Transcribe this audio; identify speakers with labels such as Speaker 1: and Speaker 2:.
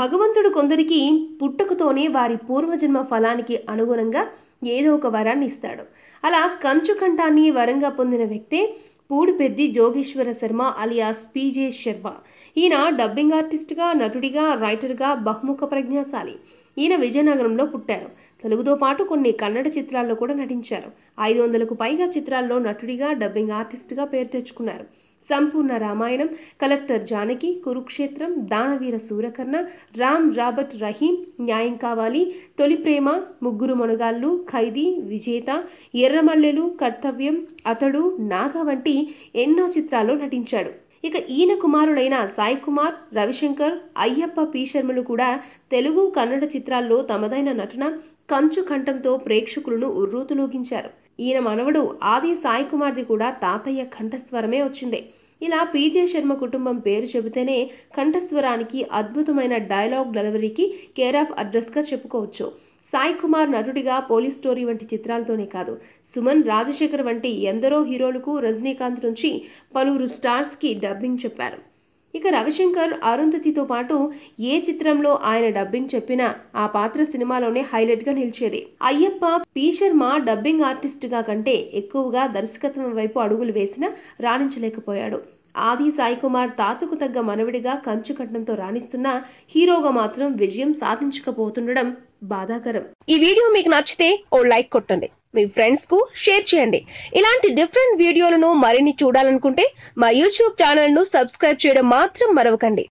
Speaker 1: భగవంతుడు కొందరికి పుట్టుకతోనే వారి పూర్వజన్మ ఫలానికి అనుగుణంగా ఏదో ఒక వరాన్ని ఇస్తాడు అలా కంచు కంఠాన్ని వరంగా పొందిన వ్యక్తే పూడిపెద్ది జోగేశ్వర శర్మ అలియాస్ పీజే శర్మ ఈయన డబ్బింగ్ ఆర్టిస్ట్గా నటుడిగా రైటర్గా బహుముఖ ప్రజ్ఞాశాలి ఈయన విజయనగరంలో పుట్టారు తెలుగుతో పాటు కొన్ని కన్నడ చిత్రాల్లో కూడా నటించారు ఐదు వందలకు పైగా చిత్రాల్లో నటుడిగా డబ్బింగ్ ఆర్టిస్ట్గా పేరు తెచ్చుకున్నారు సంపూర్ణ రామాయణం కలెక్టర్ జానకి కురుక్షేత్రం దానవీర సూరకర్ణ రామ్ రాబర్ట్ రహీం న్యాయం కావాలి తొలి ప్రేమ ముగ్గురు మొనగాళ్ళు ఖైదీ విజేత ఎర్రమల్లెలు కర్తవ్యం అతడు నాగ వంటి ఎన్నో చిత్రాల్లో నటించాడు ఇక ఈయన కుమారుడైన సాయి కుమార్ రవిశంకర్ అయ్యప్ప పి శర్మలు కూడా తెలుగు కన్నడ చిత్రాల్లో తమదైన నటన కంచు కంఠంతో ప్రేక్షకులను ఉర్రూతులోగించారు ఈయన మనవడు ఆది సాయి కుమార్ది కూడా తాతయ్య కంఠస్వరమే వచ్చింది ఇలా పీజే శర్మ కుటుంబం పేరు చెబితేనే కంఠస్వరానికి అద్భుతమైన డైలాగ్ డెలివరీకి కేర్ ఆఫ్ అడ్రస్గా చెప్పుకోవచ్చు సాయి కుమార్ నటుడిగా పోలీస్ స్టోరీ వంటి చిత్రాలతోనే కాదు సుమన్ రాజశేఖర్ వంటి ఎందరో హీరోలకు రజనీకాంత్ నుంచి పలువురు స్టార్స్కి డబ్బింగ్ చెప్పారు ఇక రవిశంకర్ అరుంధతితో పాటు ఏ చిత్రంలో ఆయన డబ్బింగ్ చెప్పినా ఆ పాత్ర సినిమాలోనే హైలైట్ గా నిలిచేది Ayyappa P Sarma dubbing artist గా కంటే ఎక్కువగా దర్శకత్వం వైపు అడుగులు వేసినా రాణించలేకపోయాడు ఆది సాయి కుమార్ తాతకు తగ్గ మనవిడిగా కంచు కట్నంతో రాణిస్తున్నా హీరోగా మాత్రం విజయం సాధించకపోతుండడం బాధాకరం ఈ వీడియో మీకు నచ్చితే ఓ లైక్ కొట్టండి మీ ఫ్రెండ్స్ కు షేర్ చేయండి ఇలాంటి డిఫరెంట్ వీడియోలను మరిన్ని చూడాలనుకుంటే మా యూట్యూబ్ ఛానల్ ను సబ్స్క్రైబ్ చేయడం మాత్రం మరవకండి